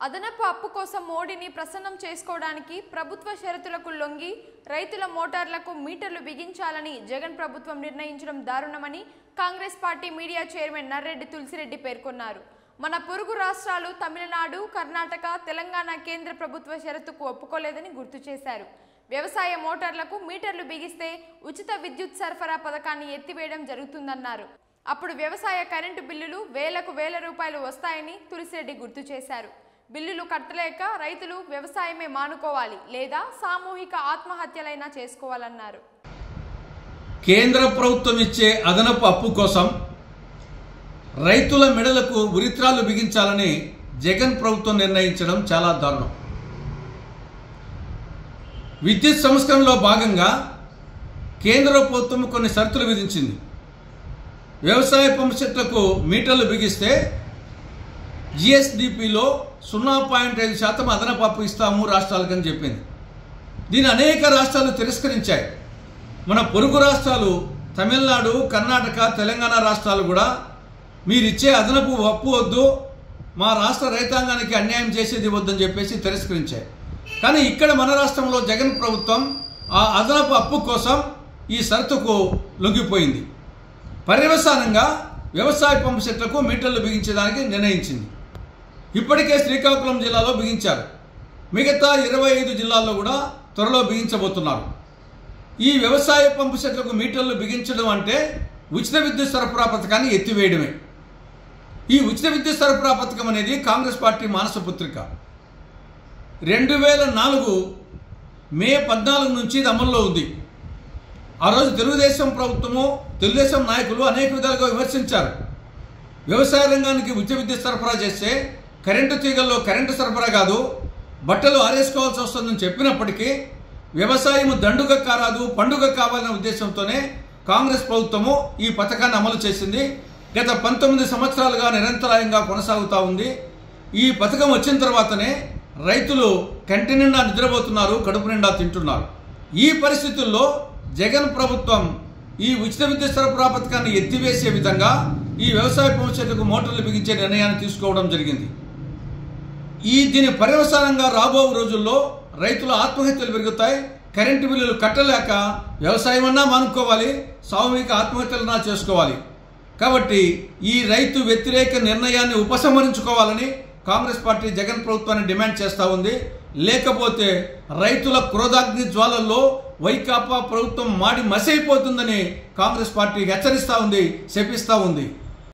అదనపు అప్పు కోసం మోడీని ప్రసన్నం చేసుకోవడానికి ప్రభుత్వ షరతులకు లొంగి రైతుల మోటార్లకు మీటర్లు బిగించాలని జగన్ ప్రభుత్వం నిర్ణయించడం దారుణమని Congress party media chairman Narreddy Tulasireddy పేర్కొన్నారు మన పొరుగు రాష్ట్రాలు తమిళనాడు కర్ణాటక తెలంగాణ కేంద్ర ప్రభుత్వ షరతుకు ఒప్పుకోలేదని గుర్తు చేశారు వ్యవసాయ మోటార్లకు మీటర్లు బిగిస్తే ఉచిత విద్యుత్ సరఫరా పథకాన్ని ఎత్తివేయడం జరుగుతుందన్నారు అప్పుడు వ్యవసాయ కరెంటు బిల్లులు వేలకు వేల రూపాయలు వస్తాయని తులసిరెడ్డి గుర్తు చేశారు బిల్లులు కట్టలేక రైతులు వ్యవసాయమే మానుకోవాలి లేదా సామూహిక ఆత్మహత్యలైనా చేసుకోవాలన్నారు కేంద్ర ప్రభుత్వం ఇచ్చే అదనపు అప్పు కోసం రైతుల మెడలకు ఉరిత్రాలు బిగించాలని జగన్ ప్రభుత్వం నిర్ణయించడం చాలా దారుణం విద్యుత్ సంస్కరణలో భాగంగా కేంద్ర ప్రభుత్వం కొన్ని షరతులు విధించింది వ్యవసాయ పంపు సెట్లకు మీటర్లు బిగిస్తే జిఎస్డిపిలో సున్నా పాయింట్ ఐదు శాతం అదనపు అప్పు ఇస్తాము రాష్ట్రాలకని చెప్పింది దీని అనేక రాష్ట్రాలు తిరస్కరించాయి మన పొరుగు రాష్ట్రాలు తమిళనాడు కర్ణాటక తెలంగాణ రాష్ట్రాలు కూడా మీరిచ్చే అదనపు అప్పు వద్దు మా రాష్ట్ర రైతాంగానికి అన్యాయం చేసేది వద్దని చెప్పేసి తిరస్కరించాయి కానీ ఇక్కడ మన రాష్ట్రంలో జగన్ ప్రభుత్వం ఆ అదనపు అప్పు కోసం ఈ షరతుకు లొంగిపోయింది పర్యవసానంగా వ్యవసాయ పంపు సెట్లకు మీటర్లు బిగించడానికి నిర్ణయించింది ఇప్పటికే శ్రీకాకుళం జిల్లాలో బిగించారు మిగతా ఇరవై ఐదు జిల్లాల్లో కూడా త్వరలో బిగించబోతున్నారు ఈ వ్యవసాయ పంపు సెట్లకు మీటర్లు బిగించడం అంటే ఉచిత విద్యుత్ సరఫరా పథకాన్ని ఎత్తివేయడమే ఈ ఉచిత విద్యుత్ సరఫరా పథకం అనేది కాంగ్రెస్ పార్టీ మానస పుత్రిక రెండు వేల నాలుగు మే పద్నాలుగు నుంచి ఇది అమల్లో ఉంది ఆ రోజు తెలుగుదేశం ప్రభుత్వము తెలుగుదేశం నాయకులు అనేక విధాలుగా విమర్శించారు వ్యవసాయ రంగానికి ఉచిత విద్యుత్ సరఫరా చేస్తే కరెంటు తీగల్లో కరెంటు సరఫరా కాదు బట్టలు ఆరేసుకోవాల్సి వస్తుందని చెప్పినప్పటికీ వ్యవసాయం దండుగ కారాదు పండుగ కావాలనే ఉద్దేశంతోనే కాంగ్రెస్ ప్రభుత్వము ఈ పథకాన్ని అమలు చేసింది గత పంతొమ్మిది సంవత్సరాలుగా నిరంతరాయంగా కొనసాగుతూ ఉంది ఈ పథకం వచ్చిన తర్వాతనే రైతులు కంటి నిండా నిద్రపోతున్నారు కడుపు నిండా తింటున్నారు ఈ పరిస్థితుల్లో జగన్ ప్రభుత్వం ఈ ఉచిత విద్యుత్ సరఫరా పథకాన్ని ఎత్తివేసే విధంగా ఈ వ్యవసాయ పంపులకు మోటార్లు బిగించే నిర్ణయాన్ని తీసుకోవడం జరిగింది ఈ దీని పర్యవసానంగా రాబో రోజుల్లో రైతుల ఆత్మహత్యలు పెరుగుతాయి కరెంటు బిల్లులు కట్టలేక వ్యవసాయం అన్నా మానుకోవాలి సామూహిక ఆత్మహత్యలన్నా చేసుకోవాలి కాబట్టి ఈ రైతు వ్యతిరేక నిర్ణయాన్ని ఉపసంహరించుకోవాలని కాంగ్రెస్ పార్టీ జగన్ ప్రభుత్వాన్ని డిమాండ్ చేస్తూ ఉంది లేకపోతే రైతుల క్రోధాగ్ని జ్వాలల్లో వైకాపా ప్రభుత్వం మాడి మసైపోతుందని కాంగ్రెస్ పార్టీ హెచ్చరిస్తూ ఉంది శపిస్తూ ఉంది